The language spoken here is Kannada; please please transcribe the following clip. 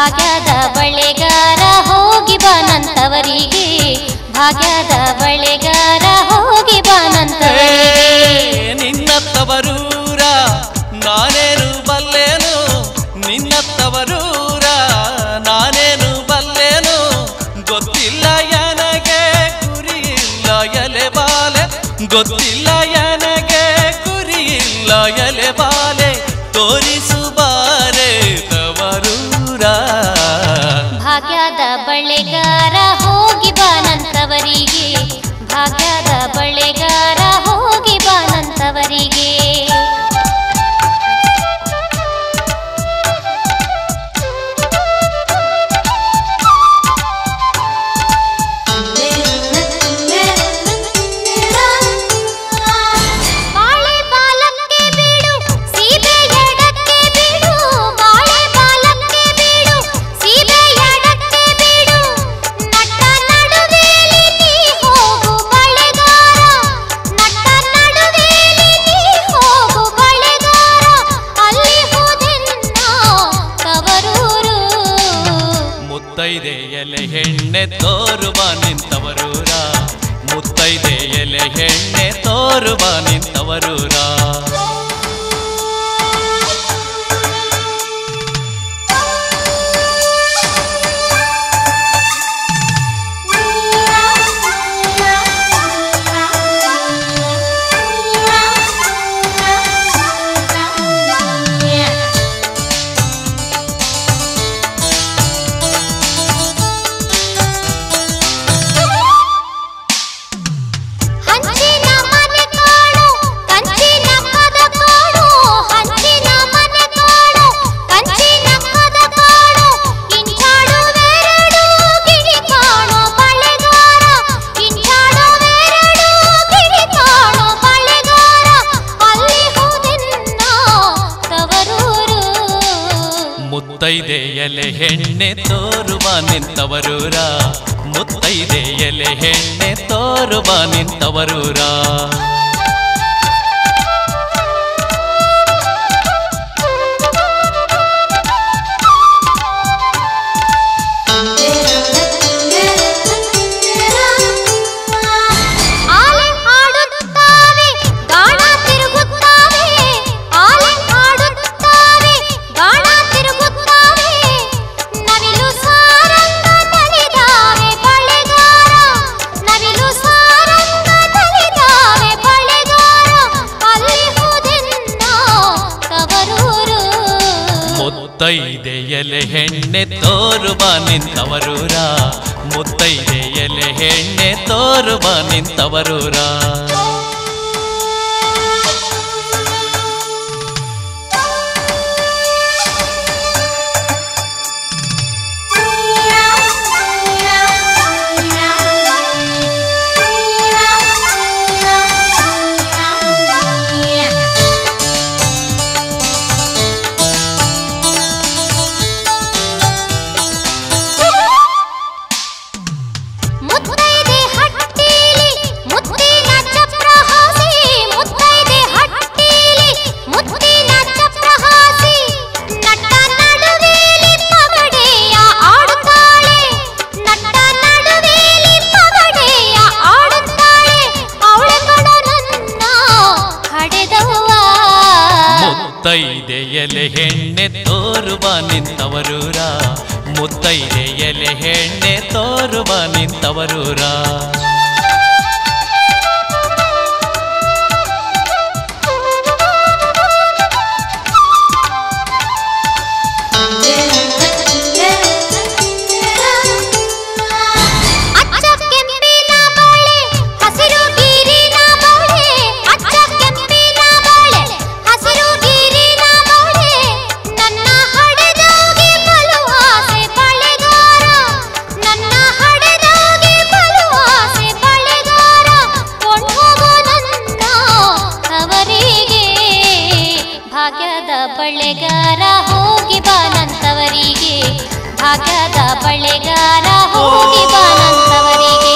ಭಾಗ್ಯದ ಬಳೆಗಾರ ಹೋಗಿ ಬಾನಂತವರಿಗೆ ಭಾಗ್ಯದ ಬಳೆಗಾರ ಹೋಗಿ ಬಾನಂತವರಿಗೆ ನಿನ್ನತ್ತವರೂರ ನಾನೇನು ಬಲ್ಲೇನು ನಿನ್ನತ್ತವರೂರ ನಾನೇನು ಬಲ್ಲೇನು ಗೊತ್ತಿಲ್ಲ ನನಗೆ ಗುರಿಯಿಲ್ಲ ಎಲೆ ಬಾಲೆ ಗೊತ್ತಿಲ್ಲ ನನಗೆ ಗುರಿಯಿಲ್ಲ ಎಲೆ ಬಾಲೆ ತೋರಿಸು ಬಾರೆ ತವರೂರ ಭಾಗ್ಯದ ಬಳೆಗಾರ ಹೋಗಿ ಬಾನಂತವರಿಗೆ ಭಾಗ್ಯದ ಬಳೆಗಾರ ಹೋಗಿ ಬಾನಂತವರಿಗೆ ಬಾಳೆ ಬಾಲಕ್ಕೆ ಬೀಡು ಸೀಬೆ ಎಡಕ್ಕೆ ಬೀಡು ಬಾಳೆ ಬಾಲಕ್ಕೆ ಬೀಡು ಸೀಬೆ ಎಡಕ್ಕೆ ಬೀಡು ನಟ್ಟ ನಡುವೆಲಿ ನೀ ಹೋಗು ಬಳೆಗಾರ ನಟ್ಟ ನಡುವೆಲಿ ನೀ ಹೋಗು ಬಳೆಗಾರ ಅಲ್ಲಿ ಹೋದೆನ್ನ ತವರೂರು ಮುತ್ತೈದೆ ಎಲೆ ಹೆಣ್ಣೆ ತೋರುವ ನಿಂತವರೂರ ಮುತ್ತೈದೆ ಎಲೆ ಹೆಣ್ಣೆ ತೋರುವ ನಿಂತವರೂರ ಹಂಚಿನ ಮನೆ ಕಾಡು ಕಂಚಿನ ಪದ ಕಾಡು ಹಂಚಿನ ಮನೆ ಕಾಡು ಕಂಚಿನ ಪದ ಕಾಡು ಇಂಚಾಡುವೆರಡು ಗಿಳಿ ಕಾಣೋ ಬಳೆಗಾರ ಇಂಚಾಡುವೆರಡು ಗಿಳಿ ಕಾಣೋ ಬಳೆಗಾರ ಅಲ್ಲಿ ಹೋದೆನ್ನ ತವರೂರು ಮುತ್ತೈದೆ ಎಲೆ ಹೆಣ್ಣೆ ತೋರುವ ನಿಂತವರೂರ ಮುತ್ತೈದೆ ಎಲೆ ಹೆಣ್ಣೆ ತೋರುವ ನಿಂತವರೂರ ಆಲೆ ಹಾಡುತ್ತಾವೆ ಗಾಣ ತಿರುಗುತ್ತಾವೆ ಆಲೆ ಹಾಡುತ್ತಾವೆ ಗಾಣ ತಿರುಗುತ್ತಾವೆ ನವಿಲು ಸಾರಂಗ ನಲಿದಾವೆ ಬಳೆಗಾರ ನವಿಲು ಸಾರಂಗ ನಲಿದಾವೆ ಬಳೆಗಾರ ಅಲ್ಲಿ ಹೋದೆನ್ನ ತವರೂರು ಮುತ್ತೈದೆ ಎಲೆ ಹೆಣ್ಣೆ ತೋರುವ ನಿಂತವರೂರ ಮುತ್ತೈದೆ ಎಲೆ ಹೆಣ್ಣೆ ತೋರುವ ನಿಂತವರೂರ ಮುತ್ತೈದೆ ಹಟ್ಟಿಲಿ ಮುತ್ತಿನ ಚಪ್ರ ಹಾಸಿ ಮುತ್ತೈದೆ ಹಟ್ಟಿಲಿ ಮುತ್ತಿನ ಚಪ್ರ ಹಾಸಿ ನಟ್ಟ ನಡುವೆಲಿ ಪಗಡೆಯ ಆಡುತ್ತಾಳೆ ನಟ್ಟ ನಡುವೆಲಿ ಪಗಡೆಯ ಆಡುತ್ತಾಳೆ ಅವಳ ಕಡ ನನ್ನ ಹಡೆದವ್ವ ಮುತ್ತೈದೆ ಎಲೆ ಹೆಣ್ಣೆ ತೋರುವ ನಿಂತವರೂರ ಮುತ್ತೈದೆ ಎಲೆ ಹೆಣ್ಣೆ ತೋರುವ ನಿಂತವರೂರ ಅಚ್ಚ ಕೆಂಪಿನ ಬಾಳೆ ಹಸಿರು ಗೀರಿನ ಬಾಳೆ ಅಚ್ಚ ಕೆಂಪಿನ ಬಾಳೆ ಹಸಿರು ಗೀರಿನ ಬಾಳೆ ನನ್ನ ಹಡೆದೋಗಿ ಬಲು ಆಸೆ ಬಳೆಗಾರ ನನ್ನ ಹಡೆದೋಗಿ ಬಲು ಆಸೆ ಬಳೆಗಾರ ಕೊಂಡೋಗೋ ನನ್ನ ಅವರಿಗೆ ಭಾಗ್ಯದ ಬಳೆಗಾರ ಹೋಗಿ ಬಾನಂತವರಿಗೆ ಭಾಗ್ಯದ ಬಳೆಗಾರ ಹೋಗಿ ಬಾನಂತವರಿಗೆ